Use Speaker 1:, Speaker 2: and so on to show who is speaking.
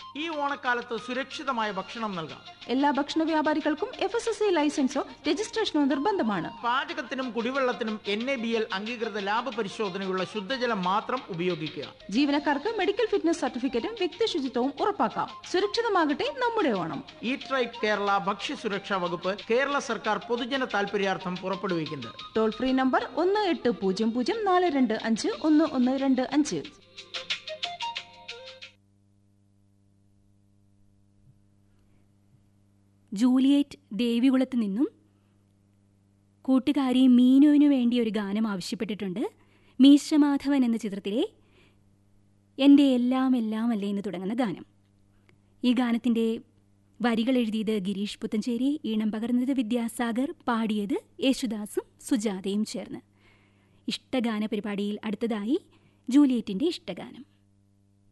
Speaker 1: ഈ ഓണക്കാലത്ത് സുരക്ഷിതമായ ഭക്ഷണം നൽകാം
Speaker 2: എല്ലാ ഭക്ഷണ വ്യാപാരികൾക്കും എഫ് എസ് എസ് ഐ ലൈസൻസോ രജിസ്ട്രേഷനോ നിർബന്ധമാണ്
Speaker 1: പാചകത്തിനും കുടിവെള്ളത്തിനും എൻ എ ബി എൽ അംഗീകൃത ലാഭ പരിശോധനയുള്ള ശുദ്ധജലം മാത്രം ഉപയോഗിക്കുക
Speaker 2: ജീവനക്കാർക്ക് മെഡിക്കൽ ഫിറ്റ്നസ് സർട്ടിഫിക്കറ്റും വ്യക്തി ശുചിത്വവും ഉറപ്പാക്കാം സുരക്ഷിതമാകട്ടെ നമ്മുടെ ഓണം
Speaker 1: ഈറ്റ് റൈറ്റ് കേരള ഭക്ഷ്യസുരക്ഷാ വകുപ്പ് കേരള സർക്കാർ പൊതുജന താൽപര്യാർത്ഥം പുറപ്പെടുവിക്കുന്നത്
Speaker 2: ടോൾ ഫ്രീ നമ്പർ ഒന്ന് എട്ട് പൂജ്യം പൂജ്യം നാല് രണ്ട് അഞ്ച് ഒന്ന് ഒന്ന് രണ്ട് അഞ്ച്
Speaker 3: ജൂലിയറ്റ് ദേവികുളത്ത് നിന്നും കൂട്ടുകാരി മീനുവിനു വേണ്ടി ഒരു ഗാനം ആവശ്യപ്പെട്ടിട്ടുണ്ട് മീശ്രമാധവൻ എന്ന ചിത്രത്തിലെ എൻ്റെ എല്ലാം എല്ലാം അല്ലേ എന്ന് തുടങ്ങുന്ന ഗാനം ഈ ഗാനത്തിൻ്റെ വരികൾ എഴുതിയത് ഗിരീഷ് പുത്തഞ്ചേരി ഈണം പകർന്നത് വിദ്യാസാഗർ പാടിയത് യേശുദാസും സുജാതയും ചേർന്ന് ഇഷ്ടഗാന പരിപാടിയിൽ അടുത്തതായി ജൂലിയറ്റിൻ്റെ ഇഷ്ടഗാനം